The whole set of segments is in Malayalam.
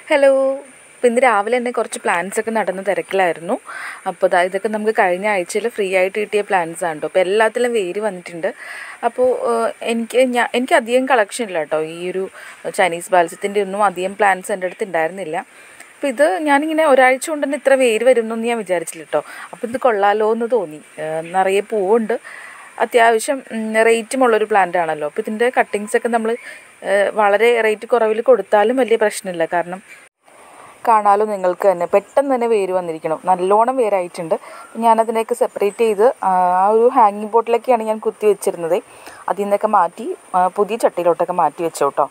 ഹലോ അപ്പോൾ ഇന്ന് രാവിലെ തന്നെ കുറച്ച് പ്ലാൻസ് ഒക്കെ നടന്ന തിരക്കിലായിരുന്നു അപ്പോൾ ദാ ഇതൊക്കെ നമുക്ക് കഴിഞ്ഞ ആഴ്ചയിൽ ഫ്രീ ആയിട്ട് കിട്ടിയ പ്ലാൻസ് ആണ് കേട്ടോ അപ്പോൾ എല്ലാത്തിലും വേര് വന്നിട്ടുണ്ട് അപ്പോൾ ഏഹ്, എനിക്ക് ഞാൻ എനിക്ക് അധികം കളക്ഷൻ ഇല്ല കേട്ടോ ഈ ഒരു ചൈനീസ് ബാൽസത്തിൻ്റെ ഒന്നും അധികം പ്ലാൻസ് എൻ്റെ അടുത്ത് ഉണ്ടായിരുന്നില്ല അപ്പോൾ ഇത് ഞാനിങ്ങനെ ഒരാഴ്ച കൊണ്ട് തന്നെ ഇത്ര വേര് വരുമെന്നൊന്നും ഞാൻ വിചാരിച്ചില്ല കേട്ടോ അപ്പോൾ ഇത് കൊള്ളാലോ എന്ന് തോന്നി ഏഹ്, നിറയെ പൂവുണ്ട് അത്യാവശ്യം റേറ്റും ഉള്ളൊരു പ്ലാന്റ് ആണല്ലോ അപ്പോൾ ഇതിൻ്റെ കട്ടിങ്സ് ഒക്കെ നമ്മൾ വളരെ റേറ്റ് കുറവിൽ കൊടുത്താലും വലിയ പ്രശ്നമില്ല കാരണം കാണാലോ നിങ്ങൾക്ക് തന്നെ പെട്ടെന്ന് തന്നെ വേര് വന്നിരിക്കണം നല്ലോണം വേരായിട്ടുണ്ട് അപ്പം ഞാനതിനെയൊക്കെ സെപ്പറേറ്റ് ചെയ്ത് ആ ആ ഒരു ഹാങ്ങിങ് ബോട്ടിലൊക്കെയാണ് ഞാൻ കുത്തി വെച്ചിരുന്നത് അതിൽ നിന്നൊക്കെ മാറ്റി ആ, പുതിയ ചട്ടിയിലോട്ടൊക്കെ മാറ്റി വെച്ചു കേട്ടോ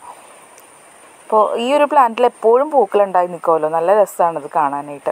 അപ്പോൾ ഈ ഒരു പ്ലാന്റിൽ എപ്പോഴും പൂക്കളുണ്ടായി നിൽക്കുമല്ലോ നല്ല രസമാണത് കാണാനായിട്ട്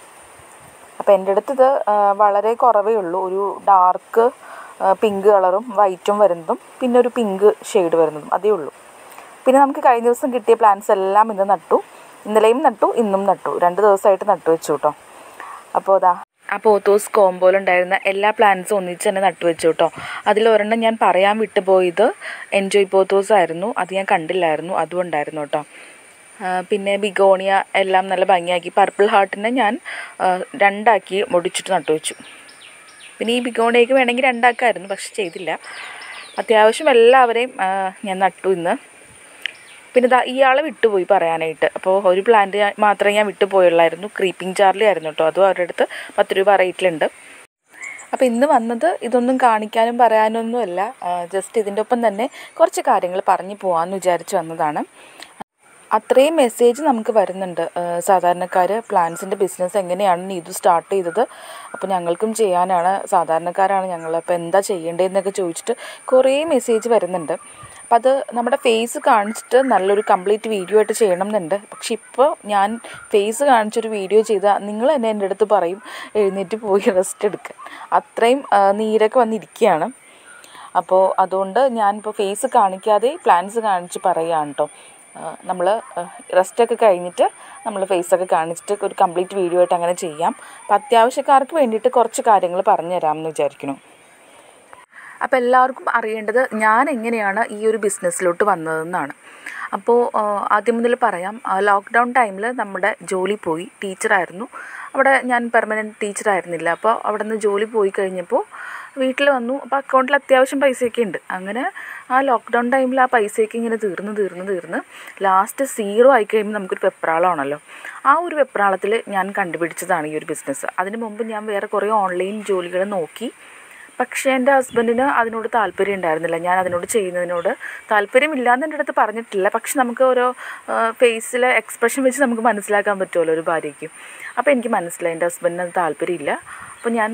അപ്പോൾ എൻ്റെ അടുത്ത് ഇത് ആ, വളരെ കുറവേ ഉള്ളൂ ഒരു ഡാർക്ക് പിങ്ക് കളറും വൈറ്റും വരുന്നതും പിന്നെ ഒരു പിങ്ക് ഷെയ്ഡ് വരുന്നതും അതേ ഉള്ളൂ പിന്നെ നമുക്ക് കഴിഞ്ഞ ദിവസം കിട്ടിയ പ്ലാന്റ്സ് എല്ലാം ഇന്ന് നട്ടു ഇന്നലെയും നട്ടു ഇന്നും നട്ടു രണ്ട് ദിവസമായിട്ട് നട്ടു വെച്ചു കേട്ടോ അപ്പോൾ അതാ ആ പോത്തോസ് കോമ്പോയിലുണ്ടായിരുന്ന എല്ലാ പ്ലാന്റ്സും ഒന്നിച്ച് തന്നെ നട്ടു വെച്ചു കേട്ടോ അതിലൊരെണ്ണം ഞാൻ പറയാൻ വിട്ടുപോയത് എൻജോയ് പോത്തോസ് ആയിരുന്നു അത് ഞാൻ കണ്ടില്ലായിരുന്നു അതും ഉണ്ടായിരുന്നു കേട്ടോ ആ, പിന്നെ ബിഗോണിയ എല്ലാം നല്ല ഭംഗിയാക്കി പർപ്പിൾ ഹാർട്ടിനെ ഞാൻ ആ, രണ്ടാക്കി മുടിച്ചിട്ട് നട്ടു വെച്ചു പിന്നെ ഈ ബിഗോണിയക്ക് വേണമെങ്കിൽ രണ്ടാക്കായിരുന്നു പക്ഷെ ചെയ്തില്ല അത്യാവശ്യം എല്ലാവരെയും ആ, ഞാൻ നട്ടു ഇന്ന് പിന്നെ ദാ ഇയാളെ വിട്ടുപോയി പറയാനായിട്ട് അപ്പോൾ ഒരു പ്ലാന്റ് മാത്രമേ ഞാൻ വിട്ടുപോയുള്ളായിരുന്നു ക്രീപ്പിംഗ് ചാർലി ആയിരുന്നു കേട്ടോ അതും അവരുടെ അടുത്ത് പത്ത് രൂപ റേറ്റിലുണ്ട് അപ്പോൾ ഇന്ന് വന്നത് ഇതൊന്നും കാണിക്കാനും പറയാനൊന്നുമല്ല ജസ്റ്റ് ഇതിൻ്റെ ഒപ്പം തന്നെ കുറച്ച് കാര്യങ്ങൾ പറഞ്ഞു പോകാമെന്ന് വിചാരിച്ച് വന്നതാണ് അത്രയും മെസ്സേജ് നമുക്ക് വരുന്നുണ്ട് സാധാരണക്കാർ പ്ലാൻസിൻ്റെ ബിസിനസ് എങ്ങനെയാണ് നീതു സ്റ്റാർട്ട് ചെയ്തത് അപ്പോൾ ഞങ്ങൾക്കും ചെയ്യാനാണ് സാധാരണക്കാരാണ് ഞങ്ങൾ അപ്പോൾ എന്താ ചെയ്യേണ്ടതെന്നൊക്കെ ചോദിച്ചിട്ട് കുറേ മെസ്സേജ് വരുന്നുണ്ട് അപ്പോൾ അത് നമ്മുടെ ഫേസ് കാണിച്ചിട്ട് നല്ലൊരു കംപ്ലീറ്റ് വീഡിയോ ആയിട്ട് ചെയ്യണം എന്നുണ്ട് പക്ഷെ ഇപ്പോൾ ഞാൻ ഫേസ് കാണിച്ചൊരു വീഡിയോ ചെയ്താൽ നിങ്ങൾ തന്നെ എൻ്റെ അടുത്ത് പറയും എഴുന്നേറ്റ് പോയി റെസ്റ്റ് എടുക്കാൻ അത്രയും ആ, നീരൊക്കെ വന്നിരിക്കുകയാണ് അപ്പോൾ അതുകൊണ്ട് ഞാനിപ്പോൾ ഫേസ് കാണിക്കാതെ പ്ലാൻസ് കാണിച്ച് പറയുകയാണ് കേട്ടോ നമ്മൾ റെസ്റ്റൊക്കെ കഴിഞ്ഞിട്ട് നമ്മൾ ഫേസൊക്കെ കാണിച്ചിട്ട് ഒരു കംപ്ലീറ്റ് വീഡിയോ ആയിട്ട് അങ്ങനെ ചെയ്യാം അപ്പോൾ അത്യാവശ്യക്കാർക്ക് വേണ്ടിയിട്ട് കുറച്ച് കാര്യങ്ങൾ പറഞ്ഞു തരാമെന്ന് വിചാരിക്കുന്നു അപ്പോൾ എല്ലാവർക്കും അറിയേണ്ടത് ഞാൻ എങ്ങനെയാണ് ഈ ഒരു ബിസിനസ്സിലോട്ട് വന്നതെന്നാണ് അപ്പോൾ ആ, ആദ്യം മുതൽ പറയാം ലോക്ക്ഡൗൺ ടൈമിൽ നമ്മുടെ ജോലി പോയി ടീച്ചറായിരുന്നു അവിടെ ഞാൻ പെർമനൻറ്റ് ടീച്ചറായിരുന്നില്ല അപ്പോൾ അവിടെ നിന്ന് ജോലി പോയി കഴിഞ്ഞപ്പോൾ വീട്ടിൽ വന്നു അപ്പോൾ അക്കൗണ്ടിൽ അത്യാവശ്യം പൈസയൊക്കെ ഉണ്ട് അങ്ങനെ ആ ലോക്ക്ഡൗൺ ടൈമിൽ ആ പൈസയൊക്കെ ഇങ്ങനെ തീർന്ന് തീർന്ന് തീർന്ന് ലാസ്റ്റ് സീറോ ആയി കഴിയുമ്പോൾ നമുക്കൊരു വെപ്രാളമാണല്ലോ ആ ഒരു വെപ്രാളത്തിൽ ഞാൻ കണ്ടുപിടിച്ചതാണ് ഈ ഒരു ബിസിനസ് അതിന് മുമ്പ് ഞാൻ വേറെ കുറേ ഓൺലൈൻ ജോലികൾ നോക്കി പക്ഷേ എൻ്റെ ഹസ്ബൻഡിന് അതിനോട് താല്പര്യം ഉണ്ടായിരുന്നില്ല ഞാൻ അതിനോട് ചെയ്യുന്നതിനോട് താല്പര്യമില്ലാന്ന് എൻ്റെ അടുത്ത് പറഞ്ഞിട്ടില്ല പക്ഷെ നമുക്ക് ഓരോ ഫേസിലെ എക്സ്പ്രഷൻ വെച്ച് നമുക്ക് മനസ്സിലാക്കാൻ പറ്റുമല്ലോ ഒരു ഭാര്യയ്ക്ക് അപ്പോൾ എനിക്ക് മനസ്സിലായി എൻ്റെ ഹസ്ബൻഡിന് അത് താല്പര്യമില്ല അപ്പോൾ ഞാൻ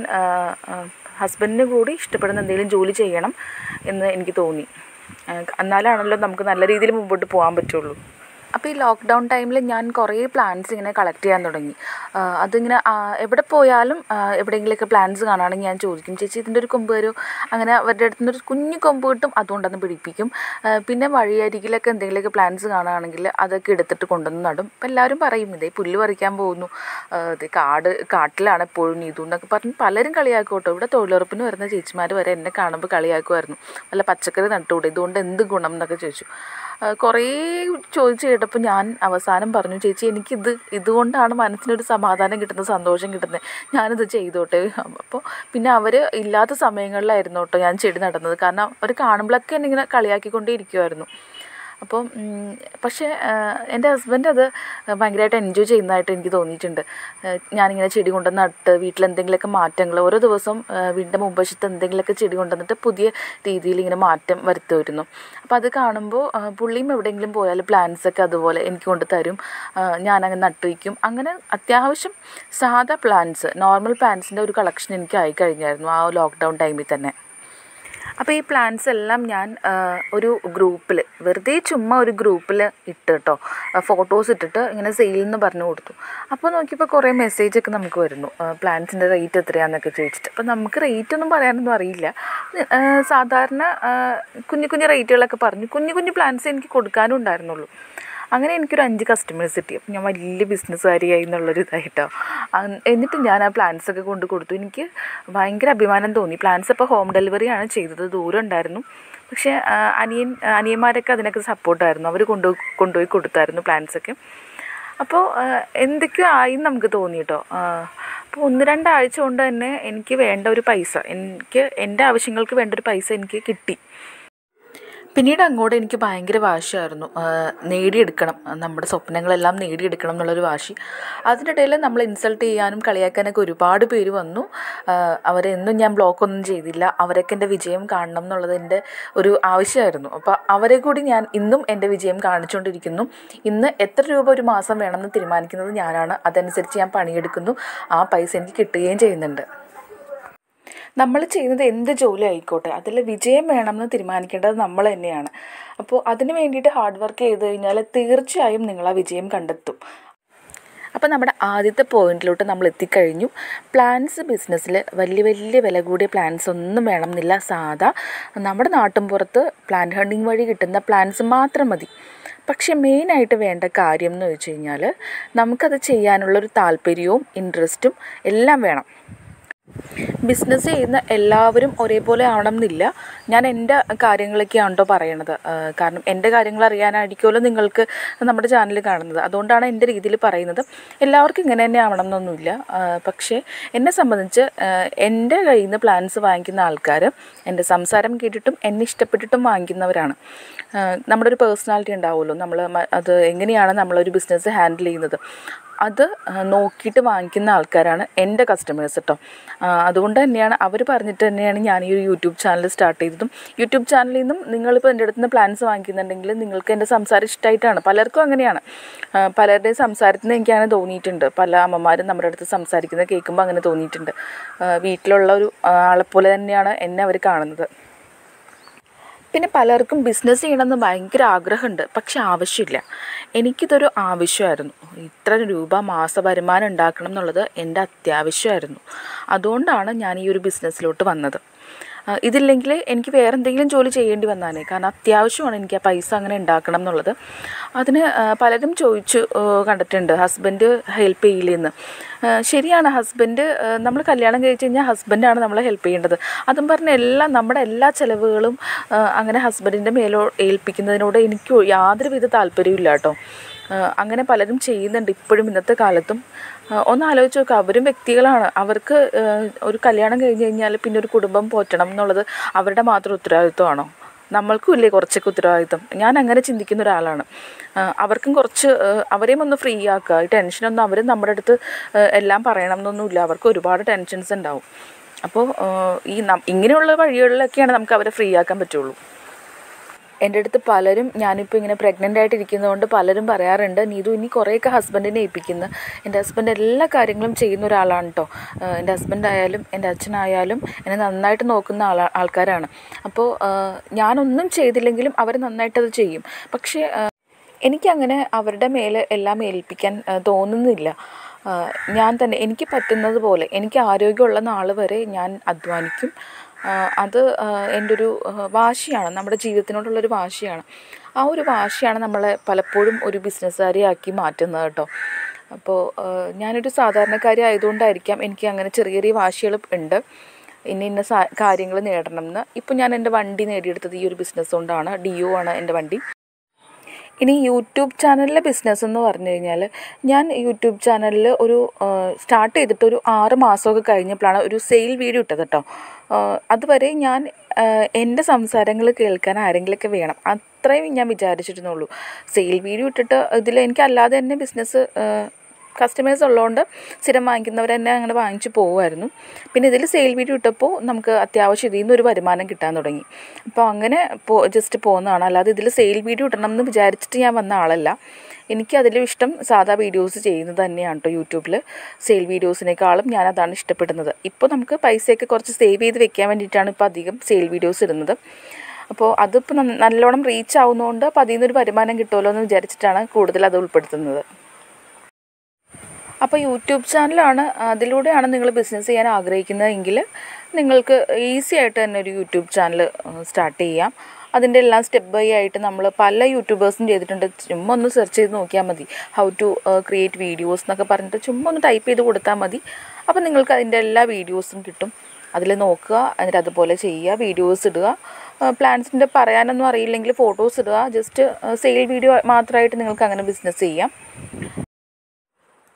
ഹസ്ബൻഡിന് കൂടി ഇഷ്ടപ്പെടുന്ന എന്തെങ്കിലും ജോലി ചെയ്യണം എന്ന് എനിക്ക് തോന്നി ആ, എന്നാലാണല്ലോ നമുക്ക് നല്ല രീതിയിൽ മുമ്പോട്ട് പോകാൻ പറ്റുള്ളൂ അപ്പോൾ ഈ ലോക്ക്ഡൗൺ ടൈമിൽ ഞാൻ കുറേ പ്ലാൻസ് ഇങ്ങനെ കളക്ട് ചെയ്യാൻ തുടങ്ങി ആ, അതിങ്ങനെ ആ, എവിടെ പോയാലും ആ, എവിടെയെങ്കിലുമൊക്കെ പ്ലാൻസ് കാണുകയാണെങ്കിൽ ഞാൻ ചോദിക്കും ചേച്ചി ഇതിൻ്റെ ഒരു കൊമ്പ് തരുമോ അങ്ങനെ അവരുടെ അടുത്ത് നിന്ന് ഒരു കുഞ്ഞു കൊമ്പ് കിട്ടും അതുകൊണ്ടൊന്ന് പിടിപ്പിക്കും ആ, പിന്നെ വഴിയരികിലൊക്കെ എന്തെങ്കിലുമൊക്കെ പ്ലാൻസ് കാണുകയാണെങ്കിൽ അതൊക്കെ എടുത്തിട്ട് കൊണ്ടുവന്ന് നടും അപ്പോൾ എല്ലാവരും പറയും ഇതേ പുല്ല് പറിക്കാൻ പോകുന്നു ആ, ഇത് കാട് കാട്ടിലാണ് എപ്പോഴും നീതു എന്നൊക്കെ പറഞ്ഞ് പലരും കളിയാക്കും കേട്ടോ ഇവിടെ തൊഴിലുറപ്പിന് വരുന്ന ചേച്ചിമാർ വരെ എന്നെ കാണുമ്പോൾ കളിയാക്കുമായിരുന്നു വല്ല പച്ചക്കറി നട്ടുകൂടെ ഇതുകൊണ്ട് എന്ത് ഗുണം എന്നൊക്കെ ചോദിച്ചു ആ, കുറേ ചോദിച്ചു കേട്ടപ്പോൾ ഞാൻ അവസാനം പറഞ്ഞു ചേച്ചി എനിക്കിത് ഇതുകൊണ്ടാണ് മനസ്സിനൊരു സമാധാനം കിട്ടുന്നത് സന്തോഷം കിട്ടുന്നത് ഞാനിത് ചെയ്തോട്ടെ അപ്പോൾ പിന്നെ അവർ ഇല്ലാത്ത സമയങ്ങളിലായിരുന്നു കേട്ടോ ഞാൻ ചെടി നടുന്നത് കാരണം അവർ കാണുമ്പോഴൊക്കെ എന്നെ ഇങ്ങനെ കളിയാക്കിക്കൊണ്ടേ ഇരിക്കുമായിരുന്നു അപ്പം ഉം, പക്ഷേ ആ, എൻ്റെ ഹസ്ബൻഡ് അത് ഭയങ്കരമായിട്ട് എൻജോയ് ചെയ്യുന്നതായിട്ട് എനിക്ക് തോന്നിയിട്ടുണ്ട് ആ, ഞാനിങ്ങനെ ചെടി കൊണ്ടുവന്ന് നട്ട് വീട്ടിൽ എന്തെങ്കിലുമൊക്കെ മാറ്റങ്ങൾ ഓരോ ദിവസം ആ, വീടിൻ്റെ മുമ്പശത്ത് എന്തെങ്കിലുമൊക്കെ ചെടി കൊണ്ടുവന്നിട്ട് പുതിയ രീതിയിൽ ഇങ്ങനെ മാറ്റം വരുത്തുമായിരുന്നു അപ്പോൾ അത് കാണുമ്പോൾ ആ, പുള്ളിയും എവിടെയെങ്കിലും പോയാൽ പ്ലാന്റ്സ് ഒക്കെ അതുപോലെ എനിക്ക് കൊണ്ട് തരും ആ, ഞാനങ്ങനെ നട്ടു വയ്ക്കും അങ്ങനെ അത്യാവശ്യം സാധാ പ്ലാന്റ്സ് നോർമൽ പ്ലാന്റ്സിൻ്റെ ഒരു കളക്ഷൻ എനിക്ക് ആയി കഴിഞ്ഞായിരുന്നു ആ ലോക്ക്ഡൗൺ ടൈമിൽ തന്നെ അപ്പോൾ ഈ പ്ലാൻസ് എല്ലാം ഞാൻ ആ, ഒരു ഗ്രൂപ്പിൽ വെറുതെ ചുമ്മാ ഒരു ഗ്രൂപ്പിൽ ഇട്ട് കേട്ടോ ഫോട്ടോസ് ഇട്ടിട്ട് ഇങ്ങനെ സെയിൽ എന്ന് പറഞ്ഞു കൊടുത്തു അപ്പോൾ നോക്കിയപ്പോൾ കുറേ മെസ്സേജൊക്കെ നമുക്ക് വരുന്നു പ്ലാൻസിൻ്റെ റേറ്റ് എത്രയാണെന്നൊക്കെ ചോദിച്ചിട്ട് അപ്പോൾ നമുക്ക് റേറ്റ് ഒന്നും പറയാനൊന്നും അറിയില്ല ആ, സാധാരണ ആ, കുഞ്ഞു കുഞ്ഞു റേറ്റുകളൊക്കെ പറഞ്ഞു കുഞ്ഞു കുഞ്ഞു പ്ലാൻസ് എനിക്ക് കൊടുക്കാനും ഉണ്ടായിരുന്നുള്ളൂ അങ്ങനെ എനിക്കൊരു അഞ്ച് കസ്റ്റമേഴ്സ് കിട്ടി അപ്പം ഞാൻ വലിയ ബിസിനസ്സുകാരിയായി എന്നുള്ളൊരു ഇതായിട്ടോ അങ് എന്നിട്ട് ഞാൻ ആ പ്ലാൻസ് ഒക്കെ കൊണ്ട് കൊടുത്തു എനിക്ക് ഭയങ്കര അഭിമാനം തോന്നി പ്ലാൻസ് അപ്പോൾ ഹോം ഡെലിവറിയാണ് ചെയ്തത് ദൂരം ഉണ്ടായിരുന്നു പക്ഷേ ആ, അനിയൻ അനിയന്മാരൊക്കെ അതിനൊക്കെ സപ്പോർട്ടായിരുന്നു അവർ കൊണ്ടു കൊണ്ടുപോയി കൊടുത്തായിരുന്നു പ്ലാൻസൊക്കെ അപ്പോൾ എന്തൊക്കെയോ ആയി എന്ന് നമുക്ക് തോന്നി കേട്ടോ അപ്പോൾ ഒന്ന് രണ്ടാഴ്ച കൊണ്ട് തന്നെ എനിക്ക് വേണ്ട ഒരു പൈസ എനിക്ക് എൻ്റെ ആവശ്യങ്ങൾക്ക് വേണ്ട ഒരു പൈസ എനിക്ക് കിട്ടി പിന്നീട് അങ്ങോട്ട് എനിക്ക് ഭയങ്കര വാശിയായിരുന്നു ആ, നേടിയെടുക്കണം നമ്മുടെ സ്വപ്നങ്ങളെല്ലാം നേടിയെടുക്കണം എന്നുള്ളൊരു വാശി അതിനിടയിൽ നമ്മൾ ഇൻസൾട്ട് ചെയ്യാനും കളിയാക്കാനൊക്കെ ഒരുപാട് പേര് വന്നു ആ, അവരെന്നും ഞാൻ ബ്ലോക്കൊന്നും ചെയ്തില്ല അവരൊക്കെ എൻ്റെ വിജയം കാണണം എന്നുള്ളത് എൻ്റെ ഒരു ആവശ്യമായിരുന്നു അപ്പോൾ അവരെ കൂടി ഞാൻ ഇന്നും എൻ്റെ വിജയം കാണിച്ചുകൊണ്ടിരിക്കുന്നു ഇന്ന് എത്ര രൂപ ഒരു മാസം വേണമെന്ന് തീരുമാനിക്കുന്നത് ഞാനാണ് അതനുസരിച്ച് ഞാൻ പണിയെടുക്കുന്നു ആ പൈസ എനിക്ക് കിട്ടുകയും ചെയ്യുന്നുണ്ട് നമ്മൾ ചെയ്യുന്നത് എന്ത് ജോലി ആയിക്കോട്ടെ അതിൽ വിജയം വേണമെന്ന് തീരുമാനിക്കേണ്ടത് നമ്മൾ തന്നെയാണ് അപ്പോൾ അതിന് വേണ്ടിയിട്ട് ഹാർഡ് വർക്ക് ചെയ്ത് കഴിഞ്ഞാൽ തീർച്ചയായും നിങ്ങൾ ആ വിജയം കണ്ടെത്തും അപ്പോൾ നമ്മുടെ ആദ്യത്തെ പോയിന്റിലോട്ട് നമ്മൾ എത്തിക്കഴിഞ്ഞു പ്ലാൻസ് ബിസിനസ്സിൽ വലിയ വലിയ വില കൂടിയ പ്ലാൻസ് ഒന്നും വേണമെന്നില്ല സാധാ നമ്മുടെ നാട്ടിൻപുറത്ത് പ്ലാന്റ് ഹണ്ടിങ് വഴി കിട്ടുന്ന പ്ലാൻസ് മാത്രം മതി പക്ഷേ മെയിനായിട്ട് വേണ്ട കാര്യം എന്ന് വെച്ച് കഴിഞ്ഞാൽ നമുക്കത് ചെയ്യാനുള്ളൊരു താല്പര്യവും ഇൻട്രസ്റ്റും എല്ലാം വേണം ബിസിനസ് ചെയ്യുന്ന എല്ലാവരും ഒരേപോലെ ആവണം എന്നില്ല ഞാൻ എൻ്റെ കാര്യങ്ങളൊക്കെയാണ് കേട്ടോ പറയണത് ആ, കാരണം എൻ്റെ കാര്യങ്ങൾ അറിയാനായിരിക്കുമല്ലോ നിങ്ങൾക്ക് നമ്മുടെ ചാനൽ കാണുന്നത് അതുകൊണ്ടാണ് എൻ്റെ രീതിയിൽ പറയുന്നത് എല്ലാവർക്കും ഇങ്ങനെ തന്നെ ആവണം എന്നൊന്നുമില്ല ആ, പക്ഷേ എന്നെ സംബന്ധിച്ച് ആ, എൻ്റെ കയ്യിൽ നിന്ന് പ്ലാൻസ് വാങ്ങിക്കുന്ന ആൾക്കാർ എൻ്റെ സംസാരം കേട്ടിട്ടും എന്നെ ഇഷ്ടപ്പെട്ടിട്ടും വാങ്ങിക്കുന്നവരാണ് ആ, നമ്മുടെ ഒരു പേഴ്സണാലിറ്റി ഉണ്ടാവുമല്ലോ നമ്മൾ മ- അത് എങ്ങനെയാണ് നമ്മളൊരു ബിസിനസ് ഹാൻഡിൽ ചെയ്യുന്നത് അത് ആ, നോക്കിയിട്ട് വാങ്ങിക്കുന്ന ആൾക്കാരാണ് എൻ്റെ കസ്റ്റമേഴ്സ് കേട്ടോ ആ, അതുകൊണ്ട് തന്നെയാണ് അവർ പറഞ്ഞിട്ട് തന്നെയാണ് ഞാൻ ഈ ഒരു യൂട്യൂബ് ചാനൽ സ്റ്റാർട്ട് ചെയ്തതും യൂട്യൂബ് ചാനലിൽ നിന്നും നിങ്ങളിപ്പോൾ എൻ്റെ അടുത്ത് നിന്ന് പ്ലാൻസ് വാങ്ങിക്കുന്നുണ്ടെങ്കിൽ നിങ്ങൾക്ക് എൻ്റെ സംസാരം ഇഷ്ടമായിട്ടാണ് പലർക്കും അങ്ങനെയാണ് ആ, പലരുടെയും സംസാരത്തിൽ നിന്ന് എനിക്കങ്ങനെ തോന്നിയിട്ടുണ്ട് പല അമ്മമാരും നമ്മുടെ അടുത്ത് സംസാരിക്കുന്നത് കേൾക്കുമ്പോൾ അങ്ങനെ തോന്നിയിട്ടുണ്ട് ആ, വീട്ടിലുള്ള ഒരു ആ, ആളെപ്പോലെ തന്നെയാണ് എന്നെ അവർ കാണുന്നത് പിന്നെ പലർക്കും ബിസിനസ് ചെയ്യണമെന്ന് ഭയങ്കര ആഗ്രഹമുണ്ട് പക്ഷെ ആവശ്യമില്ല എനിക്കിതൊരു ആവശ്യമായിരുന്നു ഇത്ര രൂപ മാസ വരുമാനം ഉണ്ടാക്കണം എന്നുള്ളത് എൻ്റെ അത്യാവശ്യമായിരുന്നു അതുകൊണ്ടാണ് ഞാൻ ഈ ഒരു ബിസിനസ്സിലോട്ട് വന്നത് ആ, ഇതില്ലെങ്കിൽ എനിക്ക് വേറെ എന്തെങ്കിലും ജോലി ചെയ്യേണ്ടി വന്നാനേ കാരണം അത്യാവശ്യമാണ് എനിക്ക് ആ പൈസ അങ്ങനെ ഉണ്ടാക്കണം എന്നുള്ളത് അതിന് ആ, പലരും ചോദിച്ചു ആ, കണ്ടിട്ടുണ്ട് ഹസ്ബൻഡ് ഹെൽപ്പ് ചെയ്യില്ലെന്ന് ആ, ശരിയാണ് ഹസ്ബൻഡ് നമ്മൾ കല്യാണം കഴിച്ച് കഴിഞ്ഞാൽ ഹസ്ബൻഡാണ് നമ്മളെ ഹെൽപ്പ് ചെയ്യേണ്ടത് അതും പറഞ്ഞ് എല്ലാ നമ്മുടെ എല്ലാ ചിലവുകളും ആ, അങ്ങനെ ഹസ്ബൻഡിൻ്റെ മേലോ ഏൽപ്പിക്കുന്നതിനോട് എനിക്ക് യാതൊരുവിധ താല്പര്യമില്ല കേട്ടോ ആ, അങ്ങനെ പലരും ചെയ്യുന്നുണ്ട് ഇപ്പോഴും ഇന്നത്തെ കാലത്തും ആ, ഒന്ന് ആലോചിച്ച് നോക്കുക അവരും വ്യക്തികളാണ് അവർക്ക് ആ, ഒരു കല്യാണം കഴിഞ്ഞ് കഴിഞ്ഞാൽ പിന്നെ ഒരു കുടുംബം പോറ്റണം എന്നുള്ളത് അവരുടെ മാത്രം ഉത്തരവാദിത്വമാണോ നമ്മൾക്കും ഇല്ലേ കുറച്ചൊക്കെ ഉത്തരവാദിത്വം ഞാൻ അങ്ങനെ ചിന്തിക്കുന്ന ഒരാളാണ് ആ, അവർക്കും കുറച്ച് ആ, അവരെയും ഒന്ന് ഫ്രീ ആക്കുക ഈ ടെൻഷനൊന്നും അവർ നമ്മുടെ അടുത്ത് ആ, എല്ലാം പറയണം എന്നൊന്നുമില്ല അവർക്ക് ഒരുപാട് ടെൻഷൻസ് ഉണ്ടാവും അപ്പോൾ ആ, ഈ നം- ഇങ്ങനെയുള്ള വഴികളിലൊക്കെയാണ് നമുക്ക് അവരെ ഫ്രീ ആക്കാൻ പറ്റുള്ളൂ എൻ്റെ അടുത്ത് പലരും ഞാനിപ്പോൾ ഇങ്ങനെ പ്രഗ്നൻ്റ് ആയിട്ടിരിക്കുന്നതുകൊണ്ട് പലരും പറയാറുണ്ട് നീതു ഇനി കുറേയൊക്കെ ഹസ്ബൻഡിനെ ഏൽപ്പിക്കുന്നു എൻ്റെ ഹസ്ബൻഡ് എല്ലാ കാര്യങ്ങളും ചെയ്യുന്ന ഒരാളാണ് കേട്ടോ എൻ്റെ ഹസ്ബൻഡ് ആയാലും എൻ്റെ അച്ഛനായാലും എന്നെ നന്നായിട്ട് നോക്കുന്ന ആളാ ആൾക്കാരാണ് അപ്പോൾ ഞാനൊന്നും ചെയ്തില്ലെങ്കിലും അവർ നന്നായിട്ടത് ചെയ്യും പക്ഷേ ആ, എനിക്കങ്ങനെ അവരുടെ മേലെ എല്ലാം ഏൽപ്പിക്കാൻ ആ, തോന്നുന്നില്ല ആ, ഞാൻ തന്നെ എനിക്ക് പറ്റുന്നത് പോലെ എനിക്ക് ആരോഗ്യമുള്ള നാൾ വരെ ഞാൻ അധ്വാനിക്കും ആ, അത് ആ, എൻ്റെ ഒരു ആ, വാശിയാണ് നമ്മുടെ ജീവിതത്തിനോടുള്ളൊരു വാശിയാണ് ആ ഒരു വാശിയാണ് നമ്മളെ പലപ്പോഴും ഒരു ബിസിനസ്സുകാരിയാക്കി മാറ്റുന്നത് കേട്ടോ അപ്പോൾ ആ, ഞാനൊരു സാധാരണക്കാരി ആയതുകൊണ്ടായിരിക്കാം എനിക്ക് അങ്ങനെ ചെറിയ ചെറിയ വാശികൾ ഉണ്ട് ഇന്ന ഇന്ന സാ കാര്യങ്ങൾ നേടണം എന്ന് ഇപ്പോൾ ഞാൻ എൻ്റെ വണ്ടി നേടിയെടുത്തത് ഈ ഒരു ബിസിനസ് കൊണ്ടാണ് ഡിയോ ആണ് എൻ്റെ വണ്ടി ഇനി യൂട്യൂബ് ചാനലിലെ ബിസിനസ് എന്ന് പറഞ്ഞു കഴിഞ്ഞാൽ ഞാൻ യൂട്യൂബ് ചാനലിൽ ഒരു സ്റ്റാർട്ട് ചെയ്തിട്ട് ഒരു ആറ് മാസമൊക്കെ കഴിഞ്ഞപ്പോഴാണ് ഒരു സെയിൽ വീഡിയോ ഇട്ടത് കേട്ടോ ആ, അതുവരെ ഞാൻ ആ, എൻ്റെ സംസാരങ്ങൾ കേൾക്കാൻ ആരെങ്കിലുമൊക്കെ വേണം അത്രയും ഞാൻ വിചാരിച്ചിരുന്നുള്ളൂ സെയിൽ വീഡിയോ ഇട്ടിട്ട് ഇതിൽ എനിക്കല്ലാതെ തന്നെ ബിസിനസ് കസ്റ്റമേഴ്സ് ഉള്ളതുകൊണ്ട് സ്ഥിരം വാങ്ങിക്കുന്നവർ തന്നെ അങ്ങനെ വാങ്ങിച്ച് പോകുമായിരുന്നു പിന്നെ ഇതിൽ സെയിൽ വീഡിയോ ഇട്ടപ്പോൾ നമുക്ക് അത്യാവശ്യം ഇതിൽ നിന്ന് ഒരു വരുമാനം കിട്ടാൻ തുടങ്ങി അപ്പോൾ അങ്ങനെ പോ ജസ്റ്റ് പോകുന്നതാണ് അല്ലാതെ ഇതിൽ സെയിൽ വീഡിയോ ഇടണം എന്ന് വിചാരിച്ചിട്ട് ഞാൻ വന്ന ആളല്ല എനിക്ക് അതിലും ഇഷ്ടം സാധാ വീഡിയോസ് ചെയ്യുന്നത് തന്നെയാണ് കേട്ടോ യൂട്യൂബിൽ സെയിൽ വീഡിയോസിനേക്കാളും ഞാൻ അതാണ് ഇഷ്ടപ്പെടുന്നത് ഇപ്പോൾ നമുക്ക് പൈസയൊക്കെ കുറച്ച് സേവ് ചെയ്ത് വെക്കാൻ വേണ്ടിയിട്ടാണ് ഇപ്പോൾ അധികം സെയിൽ വീഡിയോസ് ഇടുന്നത് അപ്പോൾ അതിപ്പോൾ നന്ന- നല്ലോണം റീച്ച് ആവുന്നതുകൊണ്ട് അപ്പോൾ അതിൽ നിന്നൊരു വരുമാനം കിട്ടുമല്ലോ എന്ന് വിചാരിച്ചിട്ടാണ് കൂടുതൽ അത് ഉൾപ്പെടുത്തുന്നത് അപ്പോൾ യൂട്യൂബ് ചാനലാണ് അതിലൂടെയാണ് നിങ്ങൾ ബിസിനസ് ചെയ്യാൻ ആഗ്രഹിക്കുന്നതെങ്കിൽ നിങ്ങൾക്ക് ഈസി ആയിട്ട് തന്നെ ഒരു യൂട്യൂബ് ചാനൽ സ്റ്റാർട്ട് ചെയ്യാം അതിൻ്റെ എല്ലാം സ്റ്റെപ്പ് ബൈ ആയിട്ട് നമ്മൾ പല യൂട്യൂബേഴ്സും ചെയ്തിട്ടുണ്ട് ചുമ്മാ ഒന്ന് സെർച്ച് ചെയ്ത് നോക്കിയാൽ മതി ഹൗ ടു ക്രിയേറ്റ് വീഡിയോസ് എന്നൊക്കെ പറഞ്ഞിട്ട് ചുമ്മാ ഒന്ന് ടൈപ്പ് ചെയ്ത് കൊടുത്താൽ മതി അപ്പോൾ നിങ്ങൾക്ക് അതിൻ്റെ എല്ലാ വീഡിയോസും കിട്ടും അതിൽ നോക്കുക എന്നിട്ട് അതുപോലെ ചെയ്യുക വീഡിയോസ് ഇടുക പ്ലാൻസിൻ്റെ പറയാനൊന്നും അറിയില്ലെങ്കിൽ ഫോട്ടോസ് ഇടുക ജസ്റ്റ് സെയിൽ വീഡിയോ മാത്രമായിട്ട് നിങ്ങൾക്ക് അങ്ങനെ ബിസിനസ് ചെയ്യാം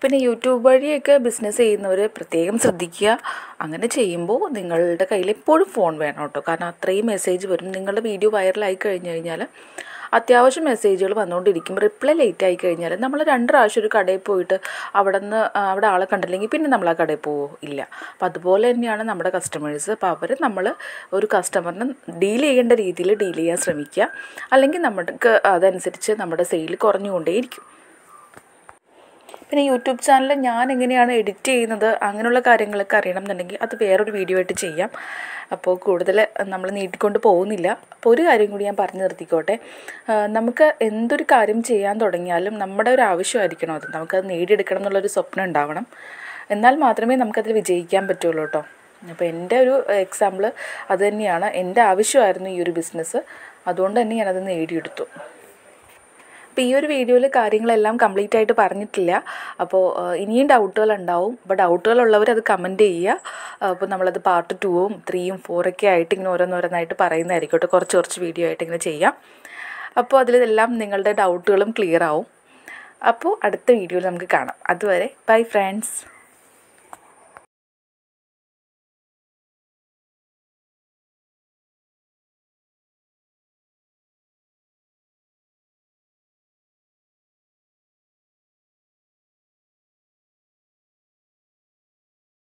പിന്നെ യൂട്യൂബ് വഴിയൊക്കെ ബിസിനസ് ചെയ്യുന്നവർ പ്രത്യേകം ശ്രദ്ധിക്കുക അങ്ങനെ ചെയ്യുമ്പോൾ നിങ്ങളുടെ കയ്യിൽ എപ്പോഴും ഫോൺ വേണം കേട്ടോ കാരണം അത്രയും മെസ്സേജ് വരും നിങ്ങളുടെ വീഡിയോ വൈറലായി കഴിഞ്ഞ് കഴിഞ്ഞാൽ അത്യാവശ്യം മെസ്സേജുകൾ വന്നുകൊണ്ടിരിക്കും റിപ്ലൈ ലേറ്റ് ആയി കഴിഞ്ഞാൽ നമ്മൾ രണ്ട് പ്രാവശ്യം ഒരു കടയിൽ പോയിട്ട് അവിടെ നിന്ന് അവിടെ ആളെ കണ്ടില്ലെങ്കിൽ പിന്നെ നമ്മൾ ആ കടയിൽ പോവോ ഇല്ല അപ്പോൾ അതുപോലെ തന്നെയാണ് നമ്മുടെ കസ്റ്റമേഴ്സ് അപ്പോൾ അവർ നമ്മൾ ഒരു കസ്റ്റമറിനെ ഡീൽ ചെയ്യേണ്ട രീതിയിൽ ഡീൽ ചെയ്യാൻ ശ്രമിക്കുക അല്ലെങ്കിൽ നമുക്ക് അതനുസരിച്ച് നമ്മുടെ സെയിൽ കുറഞ്ഞുകൊണ്ടേയിരിക്കും പിന്നെ യൂട്യൂബ് ചാനൽ ഞാൻ എങ്ങനെയാണ് എഡിറ്റ് ചെയ്യുന്നത് അങ്ങനെയുള്ള കാര്യങ്ങളൊക്കെ അറിയണം എന്നുണ്ടെങ്കിൽ അത് വേറൊരു വീഡിയോ ആയിട്ട് ചെയ്യാം അപ്പോൾ കൂടുതൽ നമ്മൾ നീട്ടിക്കൊണ്ട് പോകുന്നില്ല അപ്പോൾ ഒരു കാര്യം കൂടി ഞാൻ പറഞ്ഞു നിർത്തിക്കോട്ടെ നമുക്ക് എന്തൊരു കാര്യം ചെയ്യാൻ തുടങ്ങിയാലും നമ്മുടെ ഒരു ആവശ്യമായിരിക്കണം അത് നമുക്കത് നേടിയെടുക്കണം എന്നുള്ളൊരു സ്വപ്നം ഉണ്ടാവണം എന്നാൽ മാത്രമേ നമുക്കതിൽ വിജയിക്കാൻ പറ്റുള്ളൂ കേട്ടോ അപ്പോൾ എൻ്റെ ഒരു എക്സാമ്പിൾ അത് തന്നെയാണ് എൻ്റെ ആവശ്യമായിരുന്നു ഈ ഒരു ബിസിനസ് അതുകൊണ്ട് തന്നെ ഞാനത് നേടിയെടുത്തു അപ്പോൾ ഈ ഒരു വീഡിയോയിൽ കാര്യങ്ങളെല്ലാം കംപ്ലീറ്റ് ആയിട്ട് പറഞ്ഞിട്ടില്ല അപ്പോൾ ഇനിയും ഡൗട്ടുകൾ ഉണ്ടാവും അപ്പോൾ ഡൗട്ടുകൾ ഉള്ളവർ അത് കമൻറ്റ് ചെയ്യുക അപ്പോൾ നമ്മളത് പാർട്ട് ടൂവും ത്രീയും ഫോറൊക്കെ ആയിട്ട് ഇങ്ങനെ ഓരോന്നോരോന്നായിട്ട് പറയുന്നതായിരിക്കും കേട്ടോ കുറച്ച് കുറച്ച് വീഡിയോ ആയിട്ട് ഇങ്ങനെ ചെയ്യാം അപ്പോൾ അതിലെല്ലാം നിങ്ങളുടെ ഡൗട്ടുകളും ക്ലിയർ ആവും അപ്പോൾ അടുത്ത വീഡിയോയിൽ നമുക്ക് കാണാം അതുവരെ ബൈ ഫ്രണ്ട്സ്